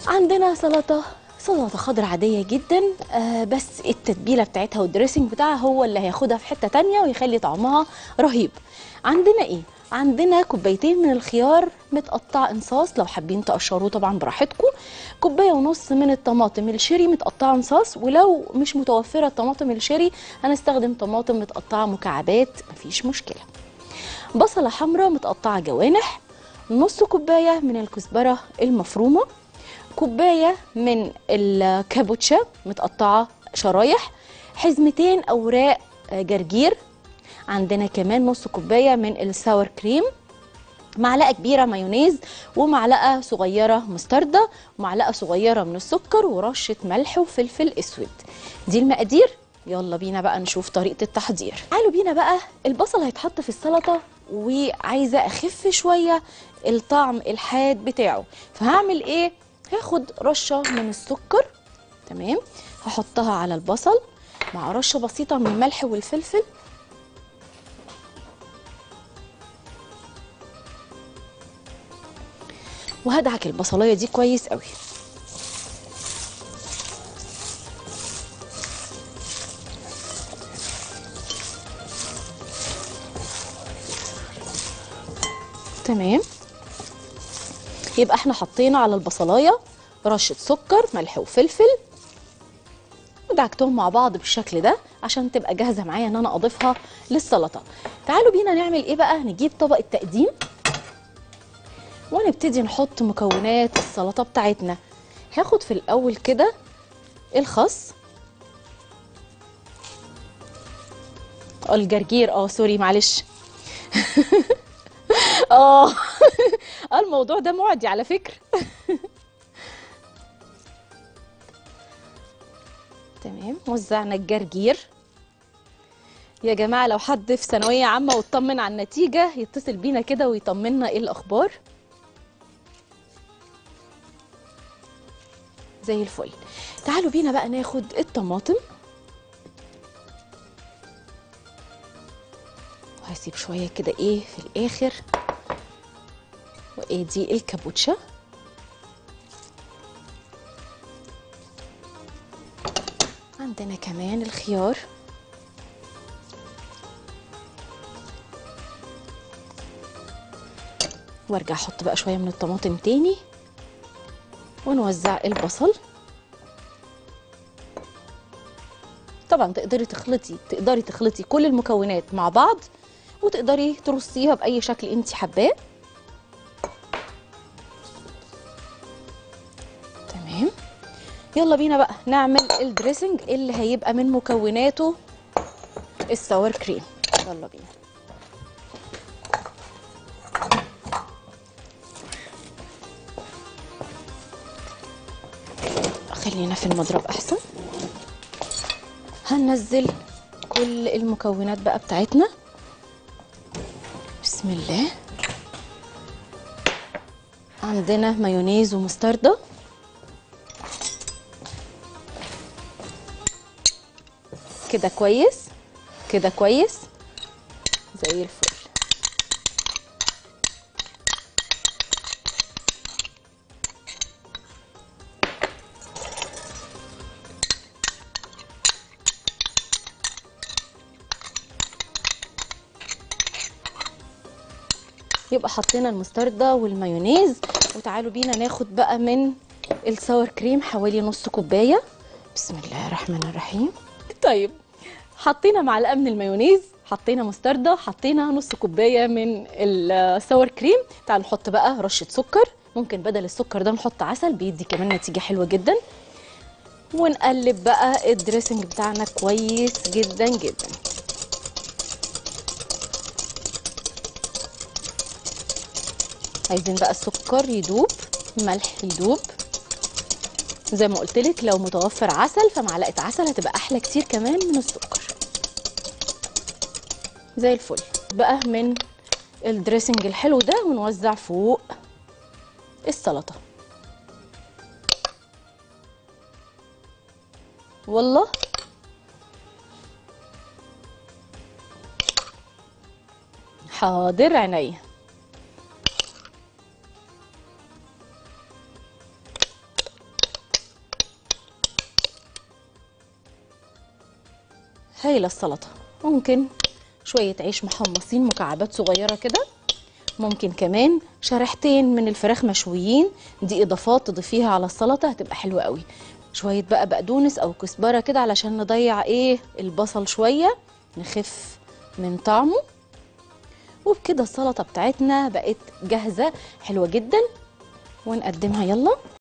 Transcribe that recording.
عندنا سلطه سلطه خضراء عاديه جدا آه بس التتبيله بتاعتها والدريسنج بتاعها هو اللي هياخدها في حته تانية ويخلي طعمها رهيب عندنا ايه عندنا كوبايتين من الخيار متقطع انصاص لو حابين تقشروه طبعا براحتكم كوبايه ونص من الطماطم الشيري متقطعه انصاص ولو مش متوفره الطماطم الشيري هنستخدم طماطم متقطعه مكعبات مفيش مشكله بصله حمراء متقطعه جوانح نص كوبايه من الكزبره المفرومه كوبايه من الكابوتشا متقطعه شرايح حزمتين اوراق آه، جرجير عندنا كمان نص كوبايه من الساور كريم معلقه كبيره مايونيز ومعلقه صغيره مستردة ومعلقه صغيره من السكر ورشه ملح وفلفل اسود دي المقادير يلا بينا بقى نشوف طريقه التحضير تعالوا بينا بقى البصل هيتحط في السلطه وعايزه اخف شويه الطعم الحاد بتاعه فهعمل ايه هاخد رشه من السكر تمام هحطها على البصل مع رشه بسيطه من الملح والفلفل وهدعك البصلايه دي كويس قوي تمام يبقى احنا حطينا على البصلايه رشه سكر ملح وفلفل ودعكتهم مع بعض بالشكل ده عشان تبقى جاهزه معايا ان انا اضيفها للسلطه تعالوا بينا نعمل ايه بقى نجيب طبق التقديم ونبتدي نحط مكونات السلطه بتاعتنا هاخد في الاول كده الخس الجرجير اه سوري معلش اه آه، الموضوع ده معدي على فكرة تمام وزعنا الجرجير يا جماعة لو حد في ثانوية عامة واطمن على النتيجة يتصل بينا كده ويطمنا ايه الأخبار زي الفل تعالوا بينا بقى ناخد الطماطم وهسيب شوية كده ايه في الآخر وادي الكابوتشا عندنا كمان الخيار وارجع احط بقى شويه من الطماطم تاني ونوزع البصل طبعا تقدري تخلطي تقدري تخلطي كل المكونات مع بعض وتقدري ترصيها باي شكل انت حباه تمام يلا بينا بقى نعمل الدريسنج اللي هيبقى من مكوناته الساور كريم يلا بينا خلينا في المضرب احسن هننزل كل المكونات بقى بتاعتنا بسم الله عندنا مايونيز ومستردة كده كويس كده كويس زي الفل يبقى حطينا المستردة والمايونيز وتعالوا بينا ناخد بقى من الساور كريم حوالي نص كوباية بسم الله الرحمن الرحيم طيب حطينا معلقة من المايونيز حطينا مستردة حطينا نص كوباية من الساور كريم تعالوا نحط بقى رشة سكر ممكن بدل السكر ده نحط عسل بيدي كمان نتيجة حلوة جدا ونقلب بقى الدريسنج بتاعنا كويس جدا جدا عايزين بقى السكر يدوب ملح يدوب زي ما قلت لك لو متوفر عسل فمعلقه عسل هتبقى احلى كتير كمان من السكر زي الفل بقى من الدريسنج الحلو ده ونوزع فوق السلطه والله حاضر عينيا هايله السلطه ممكن شويه عيش محمصين مكعبات صغيره كده ممكن كمان شريحتين من الفراخ مشويين دي اضافات تضيفيها على السلطه هتبقى حلوه قوي شويه بقى بقدونس او كزبره كده علشان نضيع ايه البصل شويه نخف من طعمه وبكده السلطه بتاعتنا بقت جاهزه حلوه جدا ونقدمها يلا